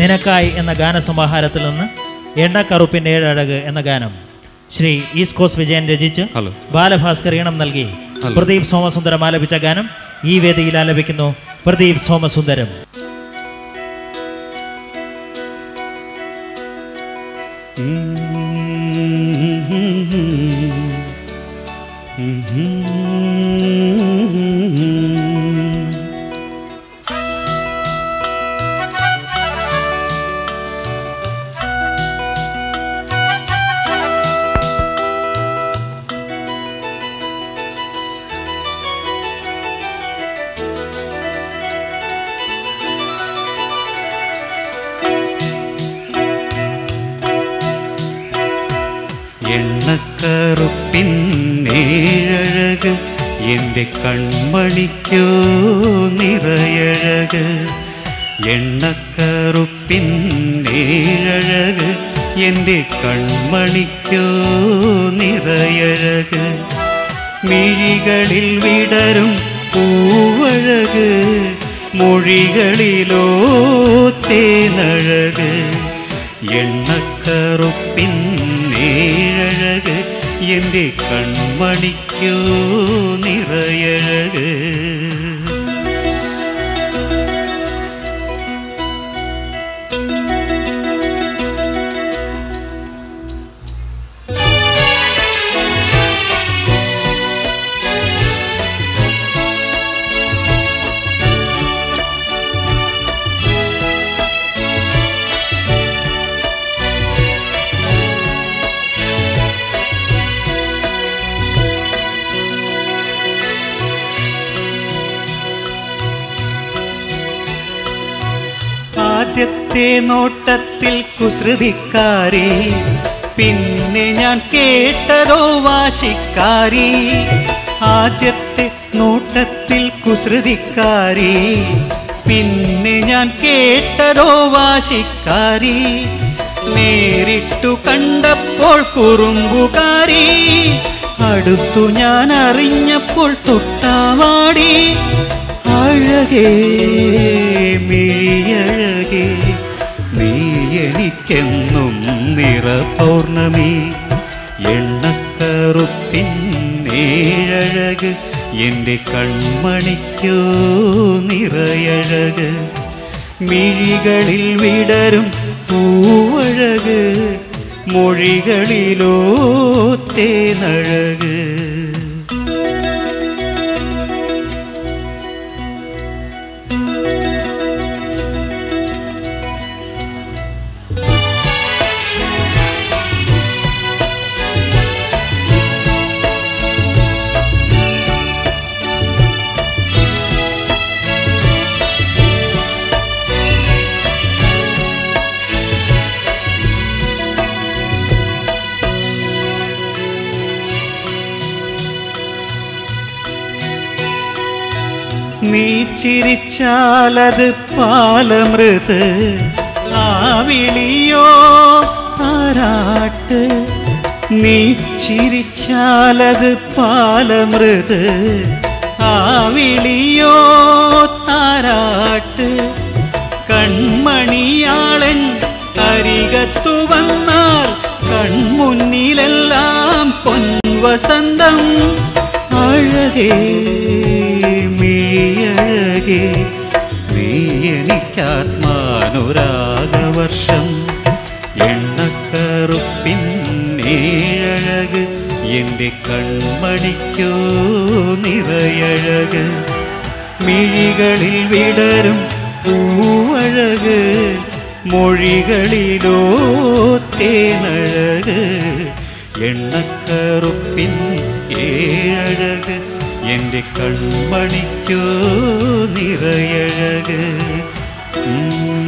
നിനക്കായി എന്ന ഗാനസമാഹാരത്തിൽ നിന്ന് എണ്ണക്കറുപ്പിൻ്റെ ഏഴഴക് എന്ന ഗാനം ശ്രീ ഈസ്റ്റ് കോസ്റ്റ് വിജയൻ രചിച്ച് ഹലോ ബാലഭാസ്കർ ഈണം നൽകി പ്രദീപ് സോമസുന്ദരം ആലപിച്ച ഗാനം ഈ വേദിയിൽ ആലപിക്കുന്നു പ്രദീപ് സോമസുന്ദരം എണ്ണക്കറുപ്പിന്നേഴഴക് എൻ്റെ കൺമണിക്കോ നിറയഴക് എണ്ണക്കറുപ്പിന്നേഴഴക് എൻ്റെ കൺമണിക്കോ നിറയഴക് മിഴികളിൽ വിടരും പൂവഴക് മൊഴികളിലോ തേനഴക് എണ്ണക്കറുപ്പിന്നേഴഴക് എൻ്റെ കൺമണിക്കോ നിറയഴക് ആദ്യത്തെ നോട്ടത്തിൽ കുസൃതിക്കാരി പിന്നെ ഞാൻ കേട്ടതോ വാശിക്കാരി ആദ്യത്തെ നോട്ടത്തിൽ കുസൃതിക്കാരി പിന്നെ ഞാൻ കേട്ടതോ വാശിക്കാരി നേരിട്ടു കണ്ടപ്പോൾ കുറുമ്പുകാരി അടുത്തു ഞാൻ അറിഞ്ഞപ്പോൾ തൊട്ടാവാടി അഴകേ മിഴിയഴകേ നീ എനിക്കെന്നും നിറ പൗർണമി എണ്ണക്കറുപ്പിന്നേഴഴക് എൻ്റെ കൺമണിക്കോ നിറയഴക് മിഴികളിൽ വിടരും പൂവഴക് മൊഴികളിലോ തേനഴക് നീ ചിരിച്ചാലത് പാലമൃത് ആവിളിയോ ആരാട്ട് നീ ചിരിച്ചാലത് പാലമൃത് ആവിളിയോ താരാട്ട് കൺമണിയാളൻ അരികത്തു വന്നാൽ കൺമുന്നിലെല്ലാം പൊൻവസന്തം അഴകേ മിഴിയഴകേ നീ എനിക്കാത്മാനുരാഗവർഷം എണ്ണക്കറുപ്പിന്നേഴഴക് എൻ്റെ കൺമണിക്കോ നിറയഴക് മിഴികളിൽ വിടരും പൂവഴക് മൊഴികളിലോ തേനഴക് എണ്ണക്കറുപ്പിൻ ഏഴഴക് എൻ്റെ കൺമണിക്കോ നിറയഴക് ഉം